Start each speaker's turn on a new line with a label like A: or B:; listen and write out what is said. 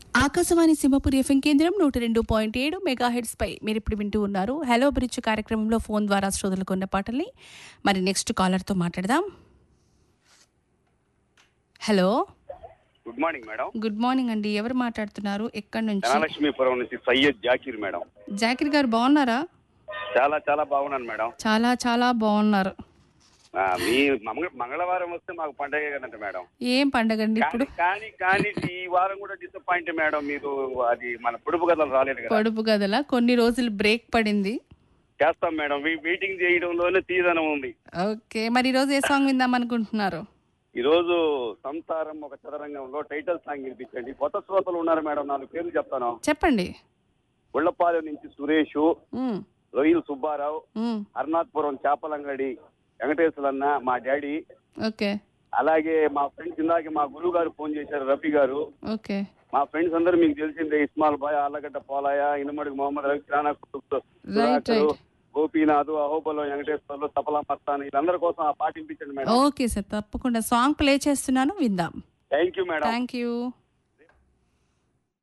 A: Akashvani Simhapuri FM కేంద్రం నూట రెండు పాయింట్ ఏడు మెగా హెడ్స్ పై మీరు ఇప్పుడు వింటూ ఉన్నారు హలో బ్రిడ్జ్ కార్యక్రమంలో ఫోన్ ద్వారా శ్రోతలకు ఉన్న పాటల్ని మరి నెక్స్ట్ కాలర్తో మాట్లాడదాం hello
B: good morning madam
A: good morning అండి ఎవరు మాట్లాడుతున్నారు ఎక్కడి నుంచి
B: ధనలక్ష్మీపురం నుంచి సయ్యద్ జాకీర్ మేడం
A: జాకిర్ గారు బాగున్నారా
B: చాలా చాలా బాగున్నాను మేడం
A: చాలా చాలా బాగున్నారు
B: ఆ, మీ మంగ- మంగళవారం వస్తే మాకు పండగే కదంట మేడం
A: ఏం పండగ అండి ఇప్పుడు
B: కానీ కానీ కానీ ఈ వారం కూడా డిసప్పాయింట్ మేడం మీరు అది మన పొడుపు కథలు రాలేదు కదా
A: పొడుపు గదల కొన్ని రోజులు బ్రేక్ పడింది
B: చేస్తాం మేడం వీ- వెయిటింగ్ చేయడంలోనే తీదనం ఉంది
A: ఓకే మరి ఈరోజు ఏ సాంగ్ విందాం అనుకుంటున్నారు
B: ఈ రోజు సంసారం ఒక చదరంగంలో టైటిల్ సాంగ్ వినిపించండి కొత్త శ్రోతలు ఉన్నారు మేడం నాలుగు పేర్లు చెప్తాను
A: చెప్పండి
B: ఉళ్ళపాలెం నుంచి సురేష్
A: ఉమ్,
B: రొయ్యల్ సుబ్బారావు
A: ఉమ్,
B: హర్నాథ్పురం చేపలంగడి వెంకటేశ్వరన్న మా డాడీ
A: ఓకే
B: అలాగే మా ఫ్రెండ్స్ ఇందాక మా గురువు గారు ఫోన్ చేశారు రఫీ గారు
A: ఓకే
B: మా ఫ్రెండ్స్ అందరూ మీకు తెలిసిందే ఇస్మాల్ బాయ్ ఆలగడ్డ పోలాయ ఇనుమడుగు మొహమ్మద్ రవి కిరాణా కుతుబ్,
A: రైట్
B: సుధాకరు,
A: రైట్
B: గోపీనాథ్ అహోబలో వెంకటేశ్వర్లు తపలా మస్తాన్ వీళ్ళందరి కోసం ఆ పాట వినిపించండి మేడం
A: ఓకే సార్ తప్పకుండా సాంగ్ ప్లే చేస్తున్నాను విందాం
B: thank you madam
A: thank you